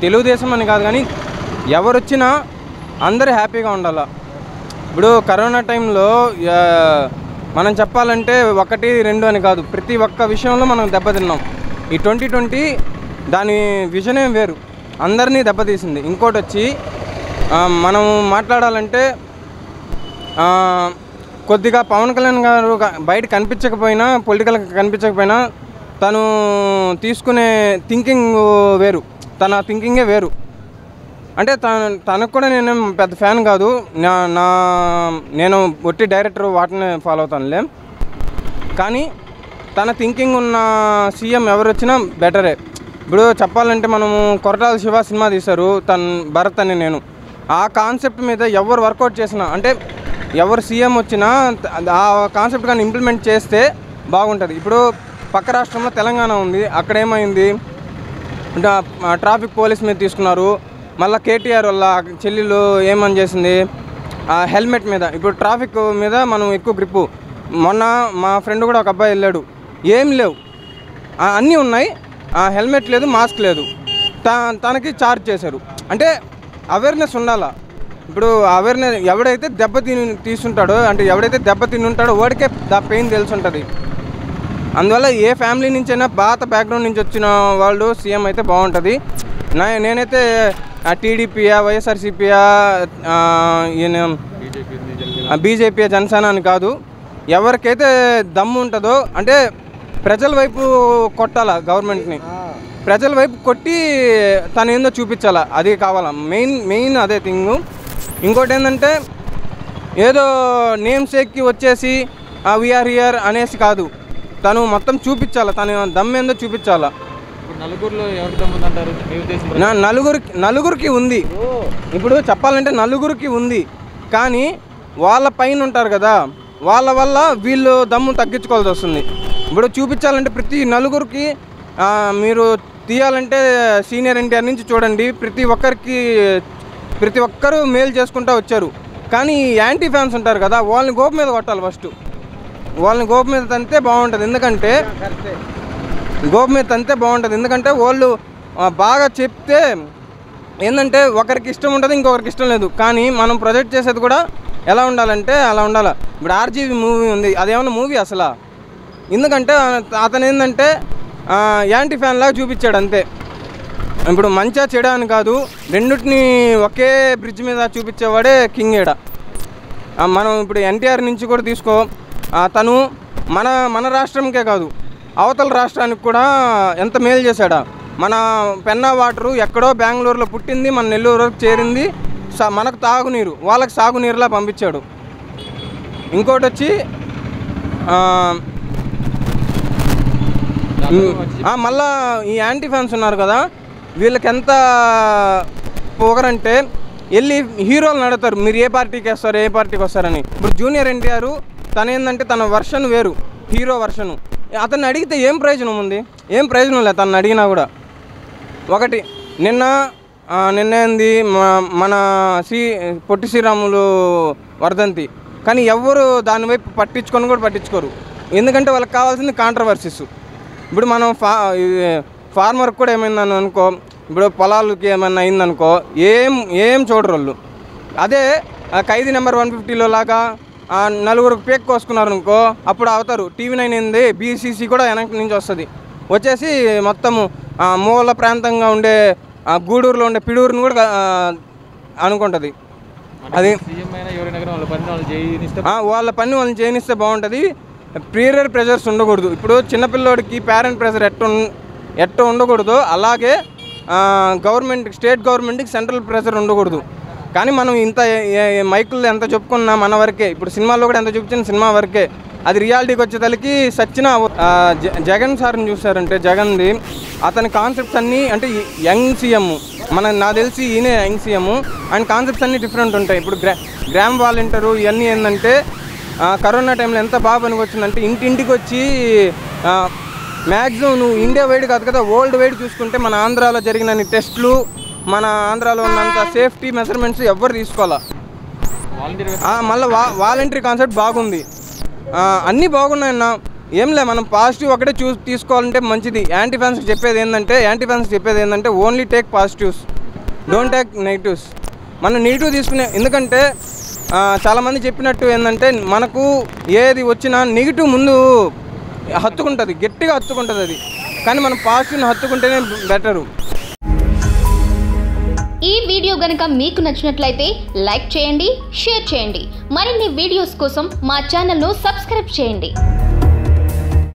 తెలుగుదేశం అని కాదు కానీ ఎవరు వచ్చినా అందరూ హ్యాపీగా ఉండాలి ఇప్పుడు కరోనా టైంలో ఆ, మనం చెప్పాలంటే ఒకటి రెండు అని కాదు ప్రతి ఒక్క విషయంలో మనం దెబ్బతిన్నాం ఈ ట్వంటీ ట్వంటీ దాని విజనే వేరు అందరినీ దెబ్బతీసింది ఇంకోటి వచ్చి ఆ, మనం మాట్లాడాలంటే ఆ, కొద్దిగా పవన్ కళ్యాణ్ గారు క- బయట కనిపించకపోయినా పొలిటికల్ కనిపించకపోయినా తను తీసుకునే థింకింగ్ వేరు తన థింకింగే వేరు అంటే తన తనకు కూడా నేను పెద్ద ఫ్యాన్ కాదు నా నా నేను ఒట్టి డైరెక్టర్ వాటిని ఫాలో అవుతానులే కానీ తన థింకింగ్ ఉన్న సీఎం ఎవరు వచ్చినా బెటరే ఇప్పుడు చెప్పాలంటే మనము కొరటాల శివ సినిమా తీశారు తన భరత్ అని నేను ఆ కాన్సెప్ట్ మీద ఎవరు వర్కౌట్ చేసినా అంటే ఎవరు సీఎం వచ్చినా త- ఆ కాన్సెప్ట్ కానీ ఇంప్లిమెంట్ చేస్తే బాగుంటుంది ఇప్పుడు పక్క రాష్ట్రంలో తెలంగాణ ఉంది అక్కడ ఏమైంది అంటే ఆ ట్రాఫిక్ పోలీస్ మీద తీసుకున్నారు మళ్ళీ కేటీఆర్ వల్ల చెల్లెలు ఏమని చేసింది ఆ హెల్మెట్ మీద ఇప్పుడు ట్రాఫిక్ మీద మనం ఎక్కువ గ్రిప్పు మొన్న మా ఫ్రెండ్ కూడా ఒక అబ్బాయి వెళ్ళాడు ఏం లేవు ఆ, అన్నీ ఉన్నాయి ఆ హెల్మెట్ లేదు మాస్క్ లేదు త తనకి చార్జ్ చేశారు అంటే అవేర్నెస్ ఉండాలా ఇప్పుడు అవేర్నెస్ ఎవడైతే దెబ్బ తిని తీసుంటాడో అంటే ఎవడైతే దెబ్బ తిని ఉంటాడో వాడికే దా పెయిన్ తెలిసి ఉంటుంది అందువల్ల ఏ ఫ్యామిలీ నుంచైనా పాత బ్యాక్గ్రౌండ్ నుంచి వచ్చిన వాళ్ళు సీఎం అయితే బాగుంటుంది నా నేనైతే టీడీపీయా వైఎస్ఆర్సీపీయా ఈయన బీజేపీ జనసేన అని కాదు ఎవరికైతే దమ్ము ఉంటుందో అంటే ప్రజల వైపు కొట్టాలా గవర్నమెంట్ని ప్రజల వైపు కొట్టి తను ఏందో చూపించాలా అది కావాలా మెయిన్ మెయిన్ అదే థింగ్ ఇంకోటి ఏంటంటే ఏదో నేమ్ సేక్కి వచ్చేసి వీఆర్ హియర్ అనేసి కాదు తను మొత్తం చూపించాలా తను దమ్మేందో చూపించాలా ఇప్పుడు నలుగురిలో ఎవరి దమ్ముందంటారు మీ ఉద్దేశం నా నలుగురికి నలుగురికి ఉంది ఇప్పుడు చెప్పాలంటే నలుగురికి ఉంది కానీ వాళ్ళ పైన ఉంటారు కదా వాళ్ళ వల్ల వీళ్ళు దమ్ము తగ్గించుకోవాల్సి వస్తుంది ఇప్పుడు చూపించాలంటే ప్రతి నలుగురికి ఆ, మీరు తీయాలంటే సీనియర్ ఎన్టీఆర్ నుంచి చూడండి ప్రతి ఒక్కరికి ప్రతి ఒక్కరూ మేలు చేసుకుంటూ వచ్చారు కానీ ఈ యాంటీ ఫ్యాన్స్ ఉంటారు కదా వాళ్ళని గోపు మీద కొట్టాలి ఫస్ట్ వాళ్ళని గోపు మీద తంతే బాగుంటుంది ఎందుకంటే గోపు మీద తంతే బాగుంటుంది ఎందుకంటే వాళ్ళు ఆ, బాగా చెప్తే ఏంటంటే ఒకరికి ఇష్టం ఉంటుంది ఇంకొకరికి ఇష్టం లేదు కానీ మనం ప్రొజెక్ట్ చేసేది కూడా ఎలా ఉండాలంటే అలా ఉండాలి ఇప్పుడు ఆర్జీవి మూవీ ఉంది అదేమన్నా మూవీ అసలు ఎందుకంటే ఆ- అతను ఏంటంటే ఆ, యాంటీ ఫ్యాన్ లాగా చూపించాడు అంతే ఇప్పుడు మంచిగా చెడ అని కాదు రెండింటిని ఒకే బ్రిడ్జ్ మీద చూపించేవాడే కింగ్ ఏడ ఆ, మనం ఇప్పుడు ఎన్టీఆర్ నుంచి కూడా తీసుకో ఆ, తను మన మన రాష్ట్రంకే కాదు అవతల రాష్ట్రానికి కూడా ఎంత మేలు చేశాడా మన పెన్నా వాటరు ఎక్కడో బెంగళూరులో పుట్టింది మన నెల్లూరు వరకు చేరింది స మనకు తాగునీరు వాళ్ళకి సాగునీరులా పంపించాడు ఇంకోటి వచ్చి ఆ, ఆ, మళ్ళా ఈ యాంటీ ఫ్యాన్స్ ఉన్నారు కదా వీళ్ళకి ఎంత పొగరంటే వెళ్ళి హీరోలు అడుగుతారు మీరు ఏ పార్టీకి వస్తారు ఏ పార్టీకి వస్తారని ఇప్పుడు జూనియర్ ఎన్టీఆర్ తన ఏంటంటే తన వర్షన్ వేరు హీరో వర్షను అతన్ని అడిగితే ఏం ప్రయోజనం ఉంది ఏం ప్రయోజనం లేదు తను అడిగినా కూడా ఒకటి నిన్న ఆ, నిన్న ఏంది మ- మన శ్రీ పొట్టి శ్రీరాములు వర్ధంతి కానీ ఎవ్వరు దాని వైపు పట్టించుకొని కూడా పట్టించుకోరు ఎందుకంటే వాళ్ళకి కావాల్సింది కాంట్రవర్సీస్ ఇప్పుడు మనం ఫా ఫార్మర్కి కూడా ఏమైందని అనుకో ఇప్పుడు పొలాలకి ఏమైనా అయిందనుకో ఏం ఏం చూడరు వాళ్ళు అదే ఆ ఖైదీ నెంబర్ వన్ ఫిఫ్టీలో లాగా ఆ నలుగురు పేక్ కోసుకున్నారు అనుకో అప్పుడు అవుతారు టీవీ నైన్ ఏంది బీసీసీ కూడా వెనక నుంచి వస్తుంది వచ్చేసి మొత్తము ఆ, మూల ప్రాంతంగా ఉండే ఆ, గూడూరులో ఉండే పిడూరుని కూడా ఆ, అనుకుంటుంది అది సీఎం అయినా ఎవరైనా కానీ వాళ్ళ పని వాళ్ళు చేయనిస్తే ఆ, వాళ్ళ పని వాళ్ళని చేయనిస్తే బాగుంటుంది పీరియడ్ ప్రెజర్స్ ఉండకూడదు ఇప్పుడు చిన్నపిల్లోడికి పేరెంట్ ప్రెజర్ ఎట్ట ఉన్- ఎట్ట ఉండకూడదు అలాగే గవర్నమెంట్ స్టేట్ గవర్నమెంట్కి సెంట్రల్ ప్రెజర్ ఉండకూడదు కానీ మనం ఇంత మైకులు ఎంత చెప్పుకున్నా మన వరకే ఇప్పుడు సినిమాలో కూడా ఎంత చూపించిన సినిమా వరకే అది రియాలిటీకి వచ్చేసరికి సచిన ఆ, జ- జగన్ సార్ని చూసారంటే జగన్ది అతని కాన్సెప్ట్స్ అన్నీ అంటే యంగ్ సీఎం మన నాకు తెలిసి ఈయనే యంగ్ సీఎం ఆయన కాన్సెప్ట్స్ అన్నీ డిఫరెంట్ ఉంటాయి ఇప్పుడు గ్రా గ్రామ్ వాలంటీరు ఇవన్నీ ఏంటంటే ఆ, కరోనా టైంలో ఎంత బాగా పనికొచ్చిందంటే ఇంటింటికి వచ్చి మ్యాక్సిమం నువ్వు ఇండియా వైడ్ కాదు కదా వరల్డ్ వైడ్ చూసుకుంటే మన ఆంధ్రాలో జరిగిన టెస్టులు మన ఆంధ్రాలో ఉన్నంత సేఫ్టీ మెజర్మెంట్స్ ఎవ్వరు తీసుకోవాలా వాలంటీర్ మళ్ళీ వా వాలంటరీ కాన్సెప్ట్ బాగుంది ఆ, అన్నీ బాగున్నాయన్న ఏం లే మనం పాజిటివ్ ఒకటే చూ తీసుకోవాలంటే మంచిది యాంటీ ఫ్యాన్స్కి చెప్పేది ఏంటంటే యాంటీ ఫ్యాన్స్కి చెప్పేది ఏంటంటే only take positives don't take negatives మనం నెగిటివ్ తీసుకునే ఎందుకంటే ఆ, చాలామంది చెప్పినట్టు ఏంటంటే మనకు ఏది వచ్చినా నెగిటివ్ ముందు హత్తుకుంటుంది గట్టిగా హత్తుకుంటుంది అది కానీ మనం పాజిటివ్ని హత్తుకుంటేనే బెటరు ఈ వీడియో గనక మీకు నచ్చినట్లయితే లైక్ చేయండి షేర్ చేయండి మరిన్ని వీడియోస్ కోసం మా ఛానల్ను సబ్స్క్రైబ్ చేయండి